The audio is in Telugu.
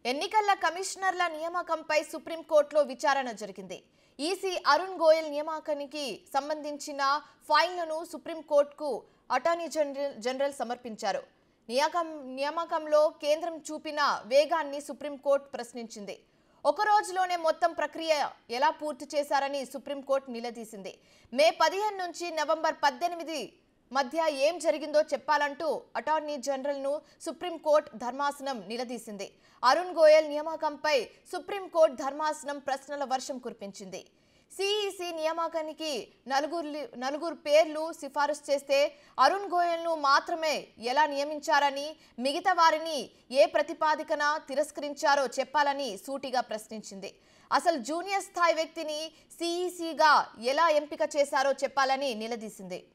ఎన్నికల కమిషనర్ల నియామకంపై సుప్రీంకోర్టులో విచారణ జరిగింది ఈసీ అరుణ్ గోయల్ నియామకానికి సంబంధించిన ఫైల్ను సుప్రీంకోర్టుకు అటార్నీ జనరల్ జనరల్ సమర్పించారు నియామకం నియామకంలో కేంద్రం చూపిన వేగాన్ని సుప్రీంకోర్టు ప్రశ్నించింది ఒక రోజులోనే మొత్తం ప్రక్రియ ఎలా పూర్తి చేశారని సుప్రీంకోర్టు నిలదీసింది మే పదిహేను నుంచి నవంబర్ పద్దెనిమిది మధ్య ఏం జరిగిందో చెప్పాలంటూ అటార్నీ జనరల్ను సుప్రీంకోర్టు ధర్మాసనం నిలదీసింది అరుణ్ గోయల్ నియామకంపై సుప్రీంకోర్టు ధర్మాసనం ప్రశ్నల వర్షం కురిపించింది సిఈసి నియామకానికి నలుగురు నలుగురు పేర్లు సిఫారసు చేస్తే అరుణ్ గోయల్ను మాత్రమే ఎలా నియమించారని మిగతా వారిని ఏ ప్రతిపాదికన తిరస్కరించారో చెప్పాలని సూటిగా ప్రశ్నించింది అసలు జూనియర్ స్థాయి వ్యక్తిని సిఈసిగా ఎలా ఎంపిక చేశారో చెప్పాలని నిలదీసింది